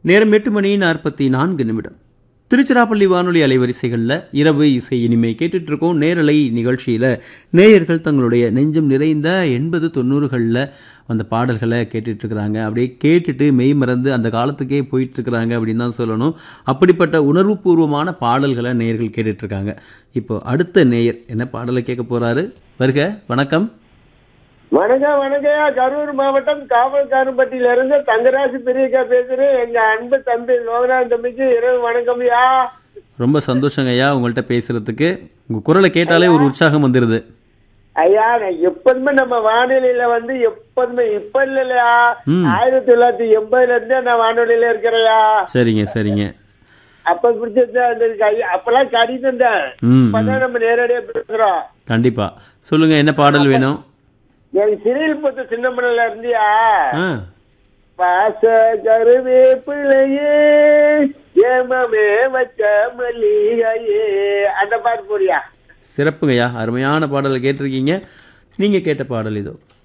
நேரம் எட்டு மணி நாற்பத்தி நான்கு நிமிடம் திருச்சிராப்பள்ளி வானொலி அலைவரிசைகளில் இரவு இசை இனிமை கேட்டுட்டு இருக்கோம் நேரலை நிகழ்ச்சியில் நேயர்கள் தங்களுடைய நெஞ்சம் நிறைந்த எண்பது தொண்ணூறுகளில் அந்த பாடல்களை கேட்டுட்டு இருக்கிறாங்க அப்படியே கேட்டுட்டு மெய் மறந்து அந்த காலத்துக்கே போயிட்டு இருக்கிறாங்க அப்படின்னு தான் சொல்லணும் அப்படிப்பட்ட உணர்வுபூர்வமான பாடல்களை நேயர்கள் கேட்டுட்டு இருக்காங்க இப்போ அடுத்த நேயர் என்ன பாடலை கேட்க போறாரு வருக வணக்கம் வணக்கம் வணக்கம் கரூர் மாவட்டம் காவல்காரன்பட்டியில இருந்து தங்கராசு பெரியக்கா பேசுறேன் எங்க அன்பு தம்பி லோகநாத் தம்பிக்கு இரவு வணக்கம்யா ரொம்ப சந்தோஷங்க ஐயா உங்கள்கிட்ட பேசுறதுக்கு உங்க குரலை கேட்டாலே ஒரு உற்சாகம் வந்துடுது ஐயா நான் எப்போதுமே நம்ம வானொலியில வந்து எப்போதுமே இப்ப இல்லையா ம். ஆயிரத்தி தொள்ளாயிரத்தி எண்பதுல இருந்தே நான் வானொலியில இருக்கிறேயா சரிங்க சரிங்க அப்ப பிடிச்சது அந்த கை- அப்பெல்லாம் கடிதம் தான் ம் ம். இப்பதான் நம்ம நேரடியா பேசுறோம் கண்டிப்பா சொல்லுங்க என்ன பாடல் வேணும் என் சிறையில் பொத்த சின்னமணில இருந்தியா ஆ பாச கருவேப்பிள்ளையே ஏமமே வச்ச மல்லிகையே அந்த பாட்டு போறியா சிறப்புங்கய்யா அருமையான பாடலை கேட்டிருக்கீங்க நீங்க கேட்ட பாடல் இதோ